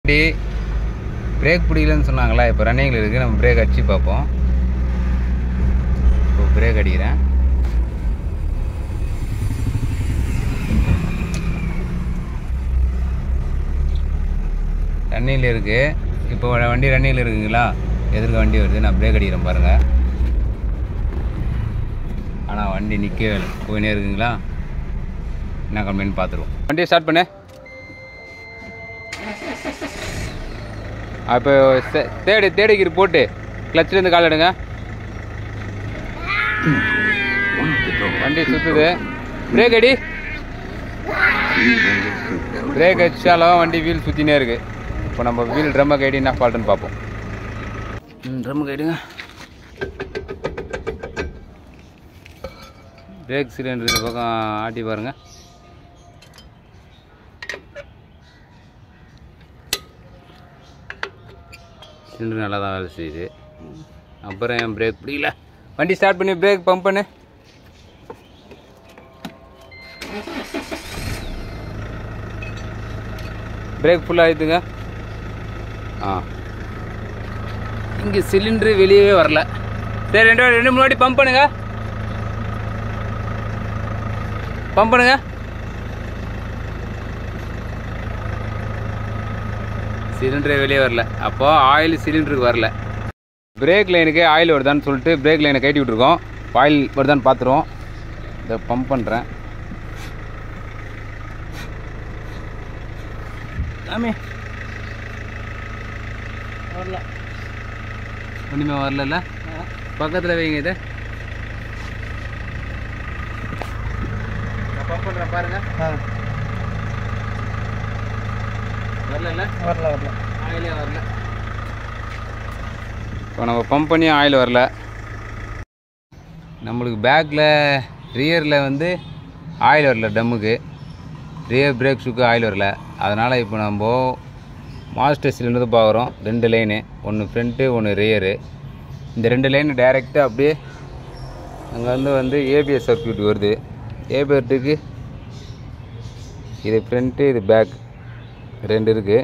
வண்டி பிரேக் பிடிக்கலன்னு சொன்னாங்களா இப்போ ரன்னிங்கில் இருக்குது நம்ம பிரேக் அடிச்சு பார்ப்போம் இப்போ பிரேக் அடிக்கிறேன் ரன்னிங்கில் இருக்குது இப்போ வண்டி ரன்னிங்கில் இருக்குங்களா எதிர்க்க வண்டி வருது நான் பிரேக் அடிக்கிறேன் பாருங்கள் ஆனால் வண்டி நிற்கவே இல்லை போயினே இருக்குங்களா என்ன கம்ப்ளைண்ட் பார்த்துருவோம் வண்டியை ஸ்டார்ட் பண்ணு அப்போ தே- தேடு தேடிக்கிற போட்டு கிளச்சிலேருந்து கால் எடுங்க வண்டி சுற்றுது பிரேக் அடி பிரேக் அடிச்சாலும் வண்டி வீல் சுற்றினே இருக்கு இப்போ நம்ம வீல் ட்ரம்மை கைடி என்ன ஃபால்ட்டுன்னு பார்ப்போம் ம் ட்ரம்மை கைடுங்க பிரேக் சிலிண்டர் இந்த பக்கம் ஆட்டி பாருங்கள் சிலிண்டர் நல்லா தான் வேலை செய்யுது அப்புறம் என் பிரேக் பிடிக்கல வண்டி ஸ்டார்ட் பண்ணி பிரேக் பம்ப் பண்ணு பிரேக் ஃபுல்லாக ஆயிடுதுங்க ஆ இங்கே சிலிண்டரு வெளியவே வரல சரி ரெண்டு வாட்டி- ரெண்டு மூணு வாட்டி பம்ப் பண்ணுங்க பம்ப் பண்ணுங்க சிலிண்டரே வெளியே வரல அப்போ ஆயில் சிலிண்டருக்கு வரல பிரேக் லைனுக்கு ஆயில் வருதான்னு சொல்லிட்டு பிரேக் லைனை கட்டி விட்ருக்கோம் ஆயில் வருதான்னு பார்த்துருவோம் இதை பம்ப் பண்ணுறேன் ஆமே வரல ஒன்றுமே வரல பக்கத்தில் வைங்க இதை நான் பம்ப் பண்ணுறேன் பாருங்கள் ஆ வரல வரல வரல ஆயிலே வரல இப்போ நம்ம பம்ப் பண்ணி ஆயில் வரல நம்மளுக்கு பேக்கில் ரியரில் வந்து ஆயில் வரல டம்முக்கு ரியர் பிரேக் ஷூக்கு ஆயில் வரல அதனால் இப்போ நம்ம மாஸ்டர் சிலிண்டர் பார்க்குறோம் ரெண்டு லைனு ஒன்று ஃப்ரண்ட்டு ஒன்று ரியரு இந்த ரெண்டு லைனு டைரெக்டாக அப்படியே அங்கே வந்து வந்து ஏபிஎஸ் சர்க்யூட் வருது ஏபிஎட்டுக்கு இது ஃப்ரண்ட்டு இது பேக் ரெண்டு இருக்குது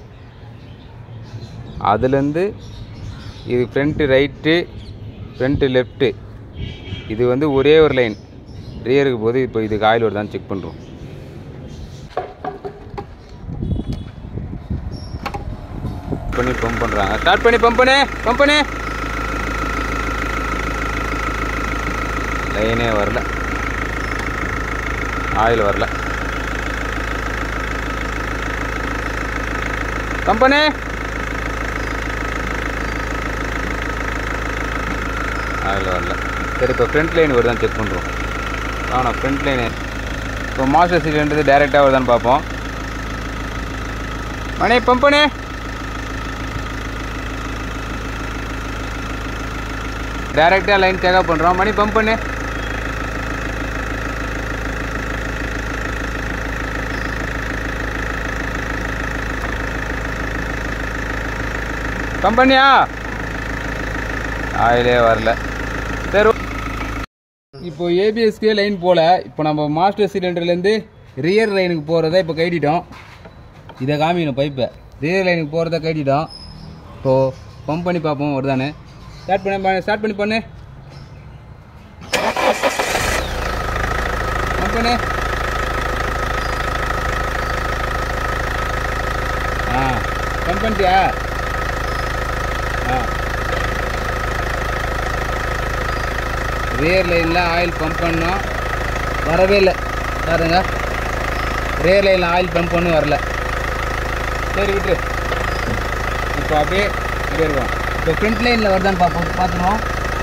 அதுலேருந்து இது ஃப்ரண்ட்டு ரைட்டு ஃப்ரண்ட்டு லெஃப்ட்டு இது வந்து ஒரே ஒரு லைன் ரியருக்கு போது இப்போ இதுக்கு ஆயில் வருதான்னு செக் பண்ணுறோம் பண்ணி பம்ப் பண்ணுறாங்க ஸ்டார்ட் பண்ணி பம்ப் பண்ணு பம்ப் பண்ணு லைனே வரல ஆயில் வரல கம்பெனி அதில் வரல சரி இப்போ ஃப்ரண்ட் லைன் வருதான்னு செக் பண்ணுறோம் ஆனால் ஃப்ரண்ட் லைனு இப்போ மாஸ்டர் சீட்ன்றது டேரெக்டாக வருதான்னு பார்ப்போம் மணி பம்ப் பண்ணு டேரெக்டாக லைன் செக்அப் பண்ணுறோம் மணி பம்ப் பண்ணு பம்ப் பண்ணியா ஆயிலே வரல சரி இப்போ ஏபிஎஸ்க்கு லைன் போல இப்போ நம்ம மாஸ்டர் சிலிண்டர்லேருந்து ரியர் லைனுக்கு போகிறத இப்போ கைட்டிட்டோம் இதை காமிக்கணும் பைப்பை ரியர் லைனுக்கு போகிறத கைட்டிட்டோம் இப்போது பம்ப் பண்ணி பார்ப்போம் வருதானே ஸ்டார்ட் பண்ண ஸ்டார்ட் பண்ணி பண்ணு பம்ப் பண்ணு ஆ பம்ப் பண்ணிட்டியா ஆ ரியர் லைனில் ஆயில் பம்ப் பண்ணோம் வரவே இல்லை பாருங்க ரியர் லைனில் ஆயில் பம்ப் பண்ணி வரல சரி விட்டுரு இப்போ அப்படியே இப்படி இருக்கும் இப்போ ஃப்ரண்ட் லைனில் வருதான்னு பார்ப்போம் பார்த்துருவோம்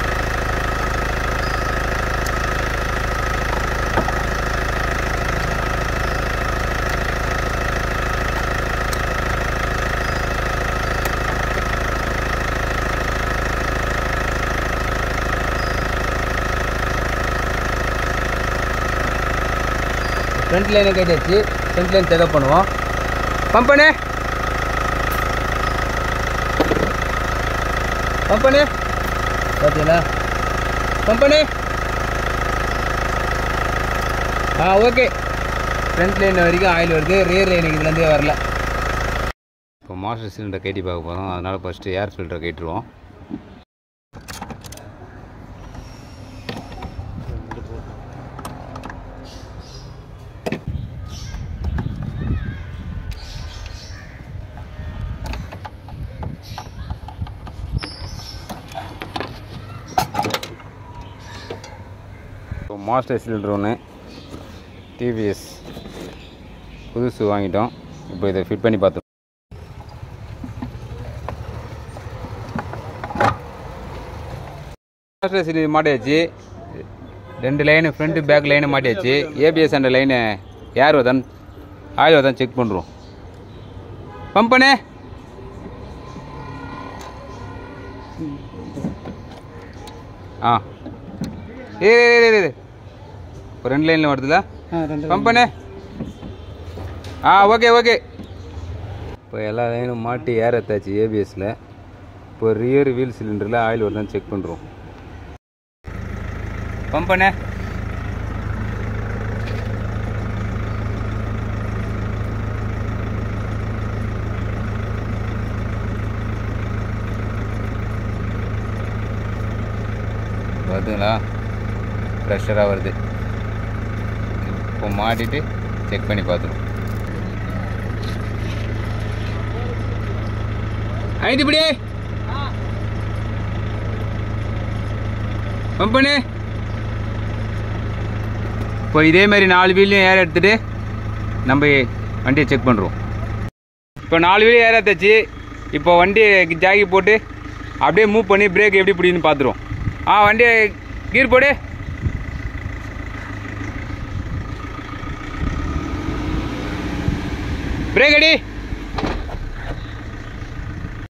ஃப்ரண்ட் லைனை கேட்டாச்சு ஃப்ரண்ட் லைன் செக்அப் பண்ணுவோம் பம்ப் பண்ணு பம்ப் பண்ணு பார்த்தீங்களா பம்ப் பண்ணு ஆ ஓகே ஃப்ரண்ட் லைன் வரைக்கும் ஆயில் வருது ரியர் லைனுக்கு இதுலேருந்தே வரல இப்போ மாஸ்டர் சிலிண்டர் கட்டி பார்க்க போகிறோம் அதனால் ஃபஸ்ட்டு ஏர் ஃபில்டரை கட்டிடுவோம் இப்போ மாஸ்டர் சிலிண்டர் ஒன்று டிவிஎஸ் புதுசு வாங்கிட்டோம் இப்போ இதை ஃபிட் பண்ணி பார்த்து மாஸ்டர் சிலிண்டர் மாட்டியாச்சு ரெண்டு லைனு ஃப்ரண்ட்டு பேக் லைனு மாட்டியாச்சு ஏபிஎஸ் அந்த லைனு ஏர் வதான் ஆயில் வதான் செக் பண்ணுறோம் பம்ப் பண்ணு ஆ ஏ ஏ, ஏ, ஏ. இப்போ ரெண்டு லைனில் வருதுல்ல பம்ப் பண்ணு ஆ ஓகே ஓகே இப்போ எல்லா லைனும் மாட்டி ஏர் ஏற்றாச்சு ஏபிஎஸ்சில் இப்போ ரியர் வீல் சிலிண்டரில் ஆயில் வருதான்னு செக் பண்ணுறோம் பம்ப் பண்ணு வருதுங்களா ப்ரெஷராக வருது இப்போ மாட்டிட்டு செக் பண்ணி பார்த்துருவோம் ஐந்து இப்படி பம்ப் பண்ணு இப்போ இதே மாதிரி நாலு வீலையும் ஏர் எடுத்துட்டு நம்ம வண்டியை செக் பண்ணுறோம் இப்போ நாலு வீலையும் ஏர் எடுத்தாச்சு இப்போ வண்டி ஜாக்கி போட்டு அப்படியே மூவ் பண்ணி பிரேக் எப்படி பிடின்னு பார்த்துருவோம் ஆ வண்டியை கீர் போடு பிரேக் அடி